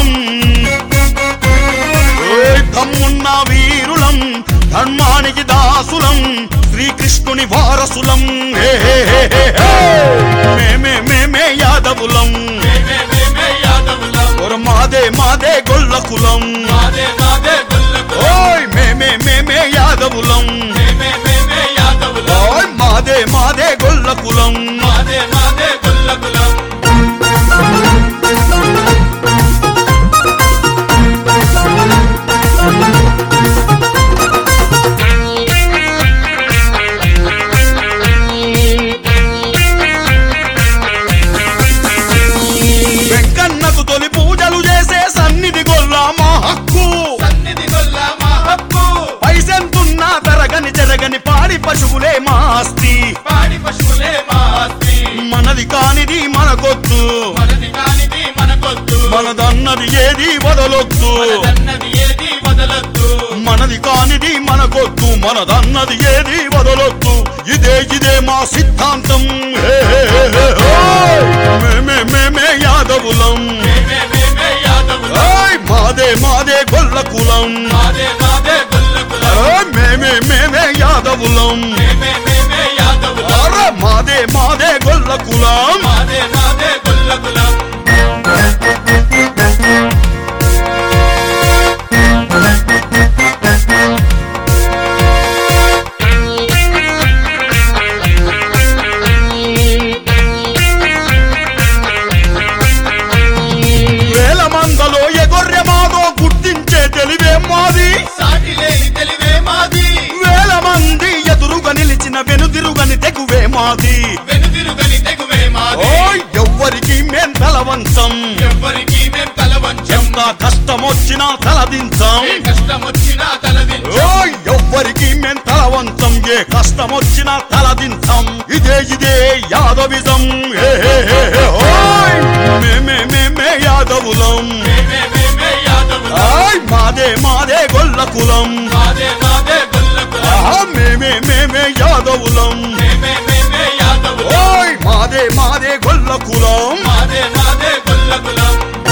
కులం ఓయ్ తమ్మున్న వీరులం ధర్మానికి దాసులం శ్రీకృష్ణుని వారసులం హే హే హే హే హే. మేమే మేమే యాదవులం మేమే మేమే యాదవులం ఒర మాదే మాదే గొల్ల కులం మాదే మాదే గొల్లకులం ఓయ్ మేమే మేమే యాదవులం మేమే మేమే యాదవులం ఓయ్ మాదే మాదే గొల్ల కులం మాదే మాదే గొల్లకులం వెంకన్నకు తొలి పూజలు చేసే సన్నిధి గొల్ల మా హక్కు సన్నిధి గొల్ల మా హక్కు పైసెంతున్నా తరగని జరగని పాడి పశువులే మా ఆస్తి పాడి పశువులే మా ఆస్తి మనది కానిది మనకొద్దు మనది కానిది మనకొద్దు మనదన్నది ఏది వదలొద్దు మనదన్నది ఏది వదలొద్దు మనది కానిది మనకొద్దు మనదన్నది ఏది వదలొద్దు ఇదే ఇదే మా సిద్ధాంతం హే, హే, హే, హే, హోయ్! మేమే మేమే యాదవులం మేమే మేమే యాదవులం ఓయ్ మాదే మాదే గొల్ల కులం మాదే మాదే గొల్లకులం ఓయ్ మేమే మేమే యాదవులం మేమే మేమే యాదవులం అరే మాదే మాదే గొల్ల కులం మాదే మాదే గొల్లకులం వేల మందలో ఎగొర్రె మాదో గుర్తించే తెలివే మాది సాటి లేని తెలివే మాది వేల మంది ఎదురుగా నిలిచిన వెనుదిరుగని తెగువే మాది వెనుదిరుగని తెగువే మాది ఓయ్ ఎవ్వరికి మేం తలవంచం ఎవ్వరికి మేం తల వంచం ఎంత కష్టమొచ్చినా తలదించం ఏ కష్టం వచ్చినా తలదించం ఓయ్ ఎవ్వరికి మేం తలవంచం ఏ కష్టమొచ్చినా తలదించం ఇదే ఇదే యాదవిజం హే, హే, హే, హే, ఓయ్ మేమే మేమే యాదవులం మేమే మేమే యాదవులం ఆయ్ మాదే మాదే గొల్ల కులం మాదే మాదే గొల్లకులం ఆహా మేమే మేమే యాదవులం మేమే మేమే యాదవులం ఓయ్ మాదే మాదే గొల్ల కులం మాదే మాదే గొల్లకులం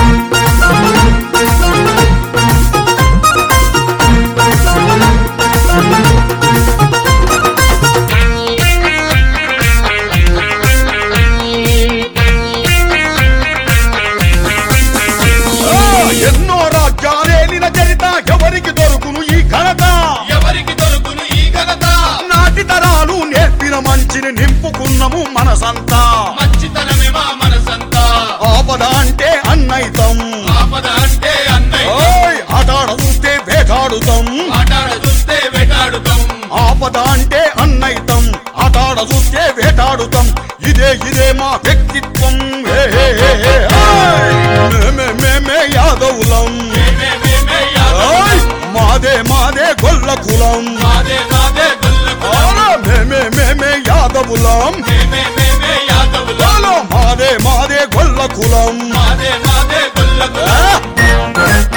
ఆ, ఎన్నో రాజ్యాలేలిన చరిత ఎవరికి దొరుకును ఈ ఘనత ఎవరికి దొరుకును ఈ ఘనత నాటి తరాలు నేర్పిన మంచిని నింపుకున్నము మనసంతా మంచితనమే మా మనసంతా ఆపద అంటే అన్నైతం ఆపద అంటే అన్నయ్య ఓయ్ ఆటాడ చూస్తే వేటాడుతాం ఆటాడ చూస్తే వేటాడుతాం ఆపద అంటే అన్నైతం ఆటాడ చూస్తే వేటాడుతాం ఇదే ఇదే మా వ్యక్తిత్వం హే, హే, హే, హే, హాయ్! మేమే మేమే యాదవులం మేమే మేమే ఓయ్! యాదవులం మాదే మాదే గొల్ల కులం మాదే మాదే గొల్లకులం ఆలా మేమే మేమే యాదవులం మేమే మేమే యాదవులం ఆలా మాదే మాదే గొల్ల కులం మాదే మాదే గొల్లకులం ఆ!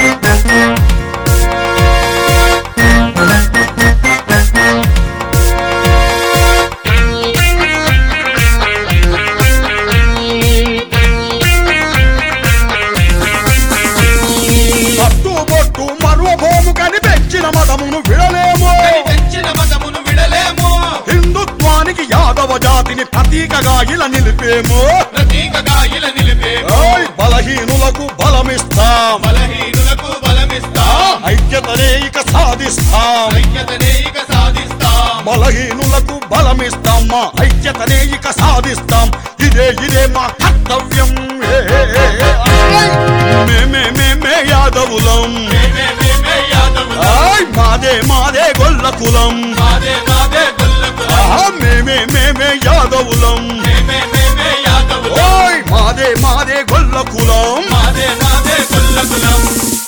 కట్టు బొట్టు మరువభోము కని పెంచిన మదమును విడలేము కని పెంచిన మతమును విడలేము హిందుత్వానికి యాదవ జాతిని ప్రతీకగా ఇలా నిలిపేము ప్రతీకగా ఇల నిలిపేము ఓయ్ బలహీనులకు బలమిస్తాం బలహీనులకు బలమిస్తాం ఐక్యతనే ఇక సాధిస్తాం ఐక్యతనే ఇక సాధిస్తాం బలహీనులకు బలమిస్తాం మా ఐక్యతనే ఇక సాధిస్తాం ఇదే ఇదే మా కర్తవ్యం హే, హే, హే, హే. ఆయ్! మేమే మేమే యాదవులం మేమే మేమే యాదవులం ఆయ్ మాదే మాదే గొల్ల కులం మాదే మాదే గొల్లకులం ఆహా మేమే మేమే యాదవులం మేమే మేమే యాదవులం ఓయ్ మాదే మాదే గొల్ల కులం మాదే మాదే గొల్లకులం